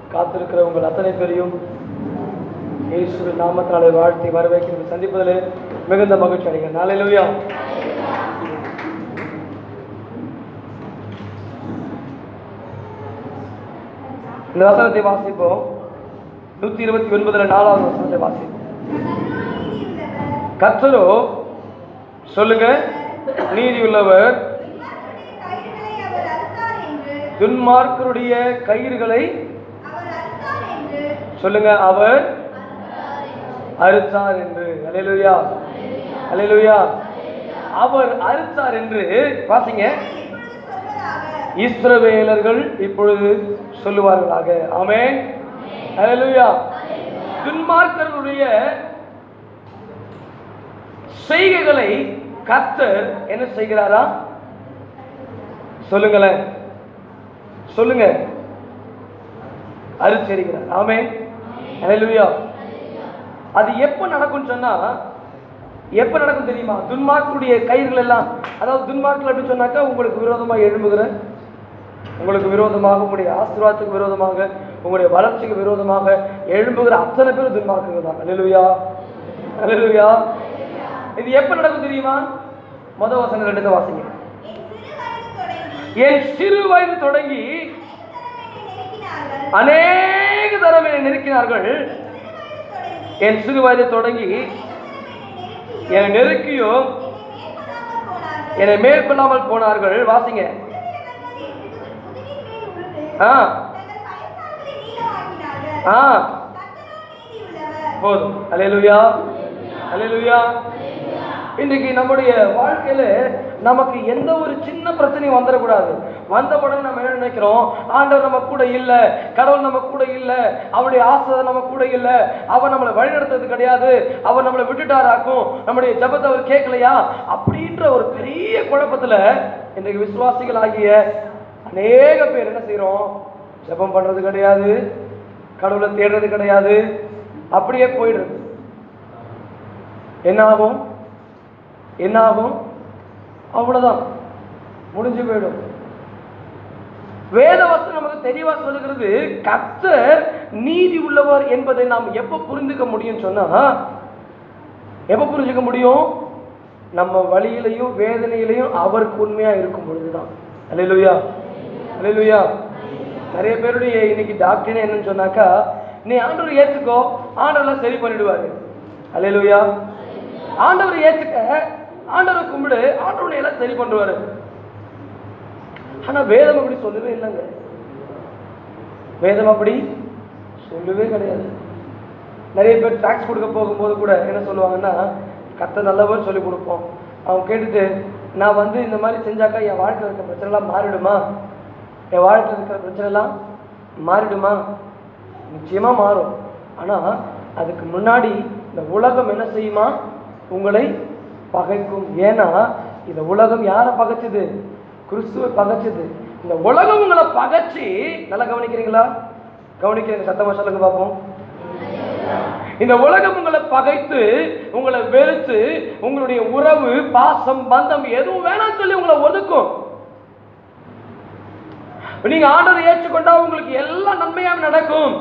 காத்திருக்கிற உங்கள் அத்தனை பேரையும் இயேசுவின் நாமத்தினாலே வாழ்த்தி வரவேற்கிறது சந்திப்பதில் மிகுந்த மகிழ்ச்சி அடைகிறேன் நாளையிலுயா இந்த வசனத்தை வாசிப்போம் நூத்தி இருபத்தி ஒன்பதுல நாலாவது வசனத்தை வாசிப்போம் கர்த்தரோ சொல்லுங்க நீதி உள்ளவர் கயிறுகளை அவர் அறுத்தார் என்று துன்மார்க்கருடைய கயிறுகளை அவர் அறுத்தார் என்று சொல்லுங்க அவர் அறுத்தார் என்று அலையலுயா அலையலுயா அவர் அறுத்தார் என்று வாசிங்க இப்பொழுது சொல்வதாக இஸ்ரவேலர்கள் இப்பொழுது சொல்லுவார்களாக ஆமென் ஹalleluya துன்மார்க்கர்களுடைய செய்கைகளை கர்த்தர் என்ன செய்கிறாரா சொல்லுங்களேன் சொல்லுங்க அறுச்சரிக்கிறார் ஆமென் ஹalleluya அது எப்ப நடக்கும் சொன்னா எப்ப நடக்கும் தெரியுமா துன்மார்க்குடைய கயிறுகள் எல்லாம் அதாவது துன்மார்க்கள் அப்படின்னு சொன்னாக்கா உங்களுக்கு விரோதமா எழும்புகிற உங்களுக்கு விரோதமாக உங்களுடைய ஆசீர்வாதத்துக்கு விரோதமாக உங்களுடைய வளர்ச்சிக்கு விரோதமாக எழும்புகிற அத்தனை பேர் துன்மார்க்குங்க தான் அல்லேலூயா அல்லேலூயா இது எப்ப நடக்கும் தெரியுமா மொத வசனம் ரெண்டு வாசிங்க என் சிறு வயது தொடங்கி என் சிறு வயது தொடங்கி நெருக்கினார்கள் அநேக தரம் என்னை நெருக்கினார்கள் தொடங்கி என் சிறு வயது தொடங்கி என்னை நெருக்கியும் என்னை மேற்கொள்ளாமல் போனார்கள் வாசிங்க ஆ ஆ போதும் அலையலுயா அலையலுயா இன்றைக்கு நம்முடைய வாழ்க்கையில நமக்கு எந்த ஒரு சின்ன பிரச்சனையும் வந்துடக்கூடாது வந்த உடனே நம்ம என்ன நினைக்கிறோம் ஆண்டவர் நம்ம கூட இல்ல கடவுள் நம்ம கூட இல்ல அவருடைய ஆசை நம்ம கூட இல்ல அவர் நம்மளை வழிநடத்துறது கிடையாது அவர் நம்மளை விட்டுட்டாராக்கும் நம்முடைய ஜபத்தை அவர் கேட்கலையா அப்படின்ற ஒரு பெரிய குழப்பத்துல இன்றைக்கு விசுவாசிகள் ஆகிய அநேக பேர் என்ன செய்றோம் ஜெபம் பண்றது கிடையாது கடவுளை தேடுறது கிடையாது அப்படியே போயிடுறது என்ன ஆகும் என்ன ஆகும் அவ்வளவுதான் முடிஞ்சு போயிடும் வேதவசனம் நமக்கு தெளிவா சொல்லுகிறது கர்த்தர் நீதி உள்ளவர் என்பதை நாம் எப்ப புரிந்துக்க முடியும் சொன்னா எப்ப புரிஞ்சுக்க முடியும் நம்ம வழியிலையும் வேதனையிலையும் அவருக்கு உண்மையா இருக்கும் பொழுதுதான் அல்லேலூயா அல்லேலூயா நிறைய பேருடைய இன்னைக்கு டாக்டர் என்னன்னு சொன்னாக்கா நீ ஆண்டவர் ஏத்துக்கோ ஆண்டவர்லாம் சரி பண்ணிடுவாரு அல்லேலூயா ஆண்டவர் ஏத்துக்க ஆண்டவரை கும்பிடு ஆண்டவனை எல்லாம் சரி பண்ணுவாரு ஆனா வேதம் அப்படி சொல்லவே இல்லைங்க வேதம் அப்படி சொல்லவே கிடையாது நிறைய பேர் டாக்ஸ் கொடுக்க போகும்போது கூட என்ன சொல்லுவாங்கன்னா கத்த நல்லவர் சொல்லி கொடுப்போம் அவங்க கேட்டுட்டு நான் வந்து இந்த மாதிரி செஞ்சாக்கா என் வாழ்க்கையில் இருக்க பிரச்சனைலாம் மாறிடுமா என் வாழ்க்கையில் இருக்கிற பிரச்சனைலாம் மாறிடுமா நிச்சயமா மாறும் ஆனா அதுக்கு முன்னாடி இந்த உலகம் என்ன செய்யுமா உங்களை பகைக்கும் ஏன்னா இந்த உலகம் யாரை பகைச்சது கிறிஸ்துவை பகைச்சது இந்த உலகம் உங்களை பகைச்சு நல்லா கவனிக்கிறீங்களா கவனிக்கிறீங்க சத்தமா சொல்லுங்க பார்ப்போம் இந்த உலகம் உங்களை பகைத்து உங்களை வெறுத்து உங்களுடைய உறவு பாசம் பந்தம் எதுவும் வேணாம்னு சொல்லி உங்களை ஒதுக்கும் நீங்க ஆர்டர் ஏற்றுக்கொண்டா உங்களுக்கு எல்லாம் நன்மையாக நடக்கும்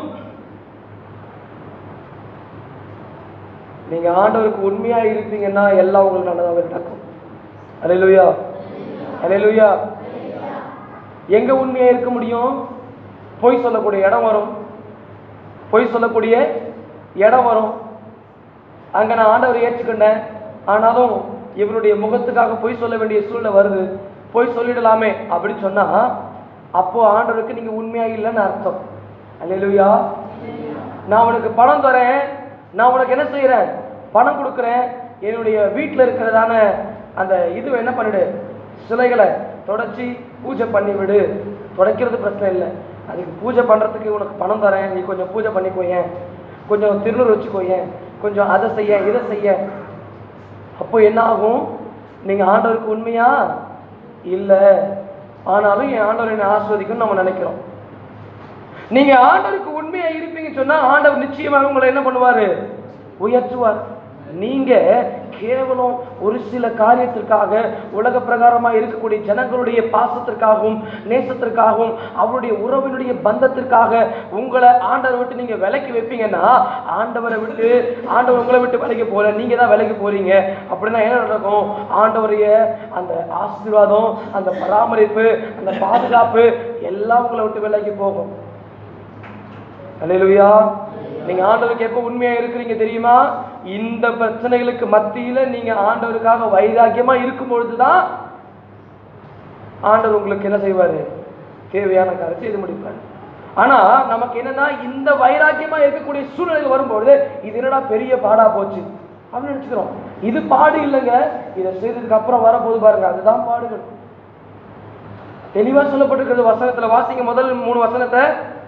நீங்க ஆண்டவருக்கு உண்மையா இருப்பீங்கன்னா எல்லாம் உங்களுக்கு நல்லதாக நடக்கும் அலையிலுயா அலையிலுயா எங்க உண்மையா இருக்க முடியும் பொய் சொல்லக்கூடிய இடம் வரும் பொய் சொல்லக்கூடிய இடம் வரும் அங்க நான் ஆண்டவரை ஏற்றுக்கொண்டேன் ஆனாலும் இவருடைய முகத்துக்காக பொய் சொல்ல வேண்டிய சூழ்நிலை வருது பொய் சொல்லிடலாமே அப்படின்னு சொன்னா அப்போ ஆண்டவருக்கு நீங்க உண்மையா இல்லைன்னு அர்த்தம் அல்லேலூயா நான் உனக்கு பணம் தரேன் நான் உனக்கு என்ன செய்யறேன் பணம் கொடுக்குறேன் என்னுடைய வீட்டில் இருக்கிறதான அந்த இது என்ன பண்ணிடு சிலைகளை தொடச்சி பூஜை பண்ணி விடு துடைக்கிறது பிரச்சனை இல்லை அதுக்கு பூஜை பண்ணுறதுக்கு உனக்கு பணம் தரேன் நீ கொஞ்சம் பூஜை பண்ணிக்கோயேன் கொஞ்சம் திருநூறு வச்சுக்கோயேன் கொஞ்சம் அதை செய்ய இதை செய்ய அப்போ என்ன ஆகும் நீங்கள் ஆண்டவருக்கு உண்மையா இல்லை ஆனாலும் என் ஆண்டவர் என்னை ஆஸ்வதிக்கும்னு நம்ம நினைக்கிறோம் நீங்க ஆண்டவருக்கு உண்மையா இருப்பீங்கன்னு சொன்னா ஆண்டவர் நிச்சயமாக உங்களை என்ன பண்ணுவாரு உயர்த்துவார் நீங்க கேவலம் ஒரு சில காரியத்திற்காக உலக பிரகாரமாக இருக்கக்கூடிய ஜனங்களுடைய பாசத்திற்காகவும் நேசத்திற்காகவும் அவருடைய உறவினுடைய பந்தத்திற்காக உங்களை ஆண்டவரை விட்டு நீங்க விலைக்கு வைப்பீங்கன்னா ஆண்டவரை விட்டு ஆண்டவர் உங்களை விட்டு விலைக்கு போல நீங்க தான் விலைக்கு போறீங்க அப்படின்னா என்ன நடக்கும் ஆண்டவருடைய அந்த ஆசீர்வாதம் அந்த பராமரிப்பு அந்த பாதுகாப்பு எல்லாம் உங்களை விட்டு விலைக்கு போகும் அல்லேலூயா நீங்க ஆண்டவருக்கு எப்போ உண்மையா இருக்கிறீங்க தெரியுமா இந்த பிரச்சனைகளுக்கு மத்தியில நீங்க ஆண்டவருக்காக வைராக்கியமா இருக்கும் பொழுதுதான் ஆண்டவர் உங்களுக்கு என்ன செய்வாரு தேவையான காரியத்தை இது முடிப்பாரு ஆனா நமக்கு என்னன்னா இந்த வைராக்கியமா இருக்கக்கூடிய சூழ்நிலைகள் வரும்பொழுது இது என்னடா பெரிய பாடா போச்சு அப்படின்னு நினைச்சுக்கிறோம் இது பாடு இல்லைங்க இதை செய்ததுக்கு அப்புறம் வரப்போது பாருங்க அதுதான் பாடுகள் தெளிவா சொல்லப்பட்டிருக்கிறது வசனத்துல வாசிங்க முதல் மூணு வசனத்தை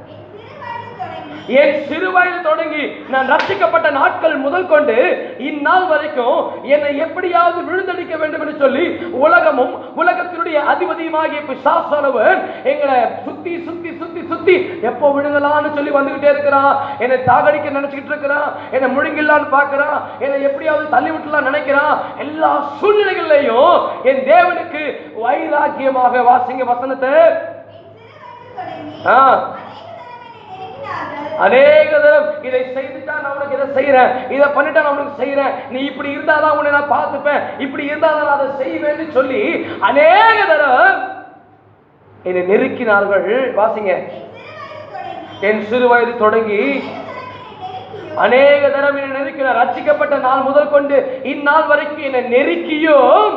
என் சிறு வயது தொடங்கி என் சிறு வயது தொடங்கி நான் ரட்சிக்கப்பட்ட நாட்கள் முதல் கொண்டு இந்நாள் வரைக்கும் என்னை எப்படியாவது விழுந்தடிக்க வேண்டும் என்று சொல்லி உலகமும் உலகத்தினுடைய அதிபதியுமாகிய பிசாசானவன் எங்களை சுத்தி சுத்தி சுத்தி சுத்தி எப்போ விழுங்கலாம்னு சொல்லி வந்துகிட்டே இருக்கிறான் என்னை தாகடிக்க நினைச்சுக்கிட்டு இருக்கிறான் என்னை முழுங்கிடலான்னு பார்க்கறான் என்னை எப்படியாவது தள்ளி விட்டுலாம் நினைக்கிறான் எல்லா சூழ்நிலைகள்லையும் என் தேவனுக்கு வைராக்கியமாக வாசிங்க வசனத்தை என் சிறு வயது தொடங்கி ஆ அநேக தடவை என்னை நெருக்கினார்கள் அநேக தரம் இதை செய்துட்டா நான் உனக்கு இதை செய்யறேன் இதை பண்ணிட்டா நான் உனக்கு செய்யறேன் நீ இப்படி இருந்தாதான் உன்னை நான் பார்த்துப்பேன் இப்படி இருந்தாதான் நான் அதை செய்வேன்னு சொல்லி அநேக தரம் என்னை நெருக்கினார்கள் வாசிங்க என் சிறு வயது தொடங்கி என் சிறு வயது தொடங்கி அநேக தடவை அநேக தரம் என்னை நெருக்கியும் என்னை நெருக்கினார் ரட்சிக்கப்பட்ட நாள் முதல் கொண்டு இந்நாள் வரைக்கும் என்னை நெருக்கியும்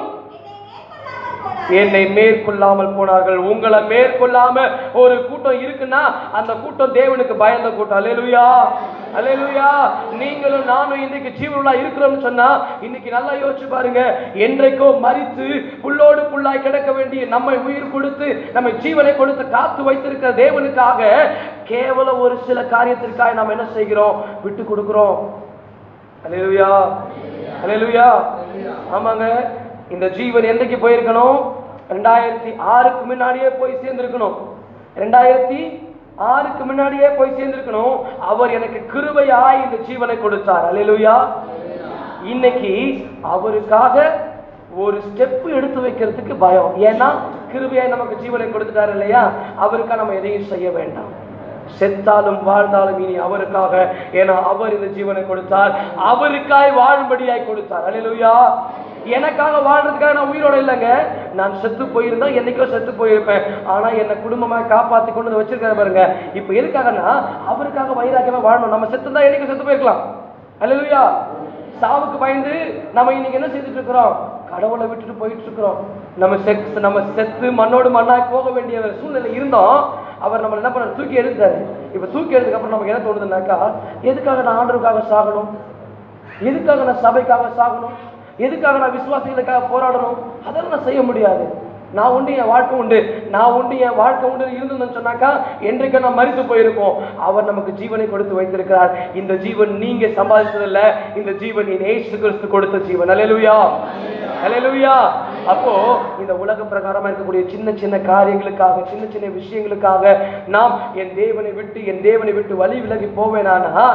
என்னை மேற்கொள்ளாமல் என்னை மேற்கொள்ளாமல் போனார்கள் போனார்கள் உங்களை மேற்கொள்ளாம ஒரு கூட்டம் இருக்குன்னா அந்த கூட்டம் தேவனுக்கு பயந்த கூட்டம் அலேலுயா அலேலுயா நீங்களும் நானும் இன்னைக்கு ஜீவனுள்ளா இருக்கிறோம்னு சொன்னா இன்னைக்கு நல்லா யோசிச்சு பாருங்க என்றைக்கோ மரித்து புல்லோடு புல்லாய் கிடக்க வேண்டிய நம்மை உயிர் கொடுத்து நம்மை ஜீவனை கொடுத்து காத்து வைத்திருக்கிற தேவனுக்காக கேவலம் ஒரு சில காரியத்திற்காக நாம் என்ன செய்கிறோம் விட்டு கொடுக்கிறோம் அலேலுயா அலேலுயா ஆமாங்க இந்த ஜீவன் என்றைக்கு போயிருக்கணும் ரெண்டாயிரத்தி ஆறுக்கு முன்னாடியே போய் சேர்ந்திருக்கணும் ரெண்டாயிரத்தி ஆறுக்கு முன்னாடியே போய் சேர்ந்திருக்கணும் அவர் எனக்கு கிருபையாய் இந்த ஜீவனை கொடுத்தார் அலேலுயா இன்னைக்கு அவருக்காக ஒரு ஸ்டெப் எடுத்து வைக்கிறதுக்கு பயம் ஏன்னா கிருபையாய் நமக்கு ஜீவனை கொடுத்துட்டாரு இல்லையா அவருக்காக நம்ம எதையும் செய்ய வேண்டாம் செத்தாலும் வாழ்ந்தாலும் இனி அவருக்காக ஏன்னா அவர் இந்த ஜீவனை கொடுத்தார் அவருக்காய் வாழும்படியாய் கொடுத்தார் அல்லேலூயா எனக்காக வாழ்றதுக்காக நான் உயிரோட இல்லைங்க நான் செத்து போயிருந்தா என்னைக்கோ செத்து போயிருப்பேன் ஆனா என்னை குடும்பமா காப்பாத்தி கொண்டு வந்து வச்சிருக்காரு பாருங்க இப்போ எதுக்காகனா அவருக்காக வைராக்கியமா வாழணும் நம்ம செத்து தான் என்னைக்கு செத்து போயிருக்கலாம் அல்லேலூயா சாவுக்கு பயந்து நம்ம இன்னைக்கு என்ன செய்துட்டு இருக்கிறோம் கடவுளை விட்டுட்டு போயிட்டு இருக்கிறோம் நம்ம செக்ஸ் நம்ம செத்து மண்ணோடு மண்ணாய் போக வேண்டிய ஒரு சூழ்நிலை இருந்தோம் அவர் நம்மளை என்ன பண்ண தூக்கி எடுத்தாரு இப்ப தூக்கி எடுத்ததுக்கு அப்புறம் நமக்கு என்ன தோணுதுனாக்கா எதுக்காக நான் ஆண்டவருக்காக சாகணும் எதுக்காக நான் சபைக்காக சாகணும் எதுக்காக நான் விசுவாசிகளுக்காக போராடணும் அதெல்லாம் நான் செய்ய முடியாது நான் உண்டு என் வாழ்க்கை உண்டு நான் உண்டு என் வாழ்க்கை உண்டு இருந்ததுன்னு சொன்னாக்கா என்றைக்கு நான் மறித்து போயிருக்கோம் அவர் நமக்கு ஜீவனை கொடுத்து வைத்திருக்கிறார் இந்த ஜீவன் நீங்க சம்பாதிச்சதில்ல இந்த ஜீவன் என் ஏசு கிறிஸ்து கொடுத்த ஜீவன் அலையலுயா அலையலுயா அப்போ இந்த உலக பிரகாரமா இருக்கக்கூடிய சின்ன சின்ன காரியங்களுக்காக சின்ன சின்ன விஷயங்களுக்காக நாம் என் தேவனை விட்டு என் தேவனை விட்டு வழி விலகி போவேனானா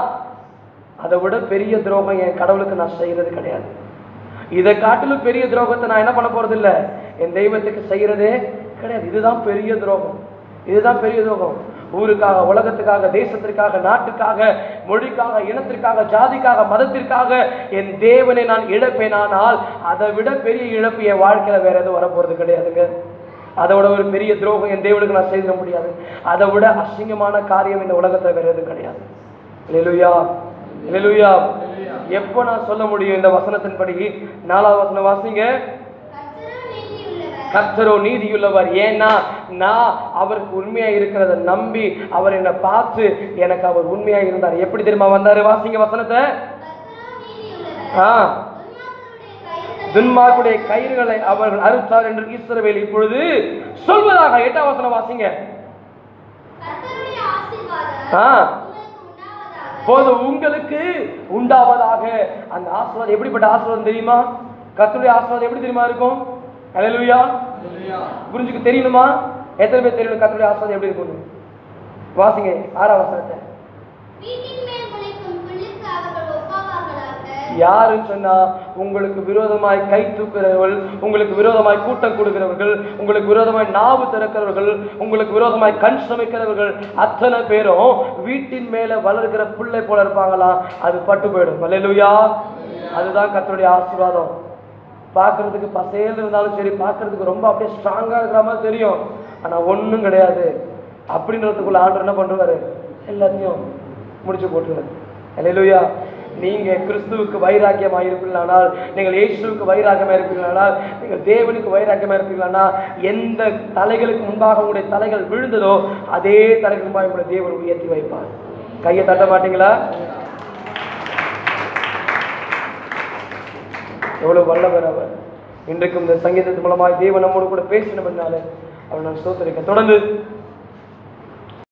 அதை விட பெரிய துரோகம் என் கடவுளுக்கு நான் செய்யறது கிடையாது இதை காட்டிலும் பெரிய துரோகத்தை நான் என்ன பண்ண போறது இல்ல என் தெய்வத்துக்கு செய்யறதே கிடையாது இதுதான் பெரிய துரோகம் இதுதான் பெரிய துரோகம் ஊருக்காக உலகத்துக்காக தேசத்திற்காக நாட்டுக்காக மொழிக்காக இனத்திற்காக ஜாதிக்காக மதத்திற்காக என் தேவனை நான் இழப்பேனானால் அதை விட பெரிய இழப்பு என் வாழ்க்கையில வேற எதுவும் வரப்போறது கிடையாதுங்க அதை விட ஒரு பெரிய துரோகம் என் தேவனுக்கு நான் செய்திட முடியாது அதை விட அசிங்கமான காரியம் இந்த உலகத்துல வேற எதுவும் கிடையாது இல்லையா இல்லையா எப்போ நான் சொல்ல முடியும் இந்த வசனத்தின்படி நாலாவது வசனம் வாசிங்க கர்த்தரோ நீதியுள்ளவர் கர்த்தரோ நீதியுள்ளவர் ஏன்னா நான் அவருக்கு உண்மையா இருக்கிறத நம்பி அவர் என்னை பார்த்து எனக்கு அவர் உண்மையா இருந்தார் எப்படி தெரியுமா வந்தாரு வாசிங்க வசனத்தை கர்த்தரோ நீதியுள்ளவர் ஆ துன்மார்க்கருடைய கயிறுகளை துன்மார்க்குடைய கயிறுகளை அவர்கள் அறுத்தார் என்று இஸ்ரவேல் இப்பொழுது சொல்வதாக எட்டாம் வசனம் வாசிங்க கர்த்தருடைய ஆசீர்வாதம் ஆ உங்களுக்கு உண்டாவதாக போதும் உங்களுக்கு உண்டாவதாக அந்த ஆசீர்வாதம் எப்படிப்பட்ட ஆசீர்வாதம் தெரியுமா கர்த்தருடைய ஆசீர்வாதம் எப்படி தெரியுமா இருக்கும் ஹalleluya புரிஞ்சுக்க தெரியணுமா எத்தனை பேர் தெரியணும் கர்த்தருடைய ஆசீர்வாதம் எப்படி இருக்கும் வாசிங்க ஆறாம் வசனத்தை வீட்டின் மேல் முளைக்கும் புல்லுக்கு அவர்கள் ஒப்பாவார்களாக யாருன்னு சொன்னா உங்களுக்கு விரோதமாய் கை தூக்குறவர்கள் உங்களுக்கு விரோதமாய் கூட்டம் கொடுக்கிறவர்கள் உங்களுக்கு விரோதமாய் நாவு திறக்கிறவர்கள் உங்களுக்கு விரோதமாய் கண் சமைக்கிறவர்கள் அத்தனை பேரும் வீட்டின் மேல வளர்கிற பிள்ளை போல இருப்பாங்களா அது பட்டு போயிடும் அல்லேலூயா அதுதான் கர்த்தருடைய ஆசீர்வாதம் பார்க்கறதுக்கு பசேல் இருந்தாலும் சரி பார்க்கறதுக்கு ரொம்ப அப்படியே ஸ்ட்ராங்கா இருக்கிற மாதிரி தெரியும் ஆனா ஒண்ணும் கிடையாது அப்படின்றதுக்குள்ள ஆண்டவர் என்ன பண்றாரு எல்லாத்தையும் முடிச்சு போட்டுருவாரு அல்லேலூயா நீங்க கிறிஸ்துவுக்கு வைராக்கியமாக இருப்பீர்களானால் நீங்கள் இயேசுவுக்கு வைராக்கியமாக இருப்பீர்களானால் நீங்கள் தேவனுக்கு வைராக்கியமாக இருப்பீர்களானா எந்த தலைகளுக்கு முன்பாக உங்களுடைய தலைகள் விழுந்ததோ அதே தலைக்கு முன்பாக உங்களுடைய தேவன் உயர்த்தி வைப்பார் கையை தட்ட மாட்டீங்களா எவ்வளவு வல்லவர் அவர் இன்றைக்கும் இந்த சங்கீதத்தின் மூலமாக தேவன் நம்மோடு கூட பேசினபடினால அவர் நான் ஸ்தோத்திரிக்க தொடர்ந்து